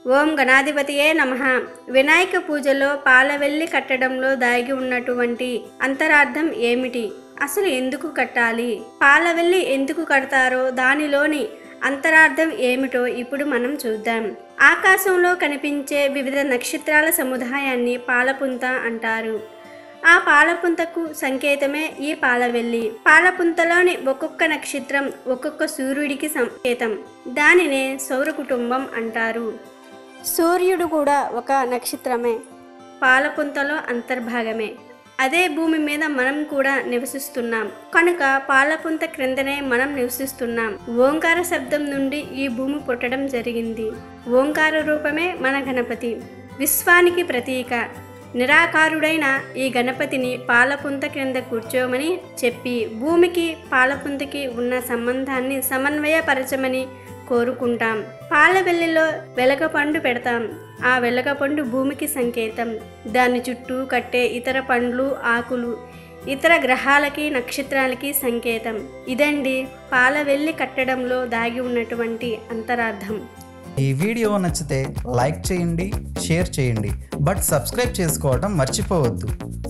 ఓం గణాధిపతియే నమ వినాయక పూజలో పాలవెల్లి కట్టడంలో దాగి ఉన్నటువంటి అంతరార్థం ఏమిటి అసలు ఎందుకు కట్టాలి పాలవెల్లి ఎందుకు కడతారో దానిలోని అంతరార్థం ఏమిటో ఇప్పుడు మనం చూద్దాం ఆకాశంలో కనిపించే వివిధ నక్షత్రాల సముదాయాన్ని పాలపుంత అంటారు ఆ పాలపుంతకు సంకేతమే ఈ పాలవెల్లి పాలపుంతలోని ఒక్కొక్క నక్షత్రం ఒక్కొక్క సూర్యుడికి సంకేతం దానినే సౌర కుటుంబం అంటారు సూర్యుడు కూడా ఒక నక్షత్రమే పాలపుంతలో అంతర్భాగమే అదే భూమి మీద మనం కూడా నివసిస్తున్నాం కనుక పాలపుంత క్రిందనే మనం నివసిస్తున్నాం ఓంకార శబ్దం నుండి ఈ భూమి పుట్టడం జరిగింది ఓంకార రూపమే మన గణపతి విశ్వానికి ప్రతీక నిరాకారుడైన ఈ గణపతిని పాలపుంత క్రింద కూర్చోమని చెప్పి భూమికి పాలపుంతకి ఉన్న సంబంధాన్ని సమన్వయపరచమని కోరుకుంటాం పాల వెల్లిలో వెలగపండు పెడతాం ఆ వెలగపండు భూమికి సంకేతం దాని చుట్టూ కట్టే ఇతర పండ్లు ఆకులు ఇతర గ్రహాలకి నక్షత్రాలకి సంకేతం ఇదండి పాల వెల్లి కట్టడంలో దాగి ఉన్నటువంటి అంతరార్థం ఈ వీడియో నచ్చితే లైక్ చేయండి షేర్ చేయండి బట్ సబ్స్క్రైబ్ చేసుకోవడం మర్చిపోవద్దు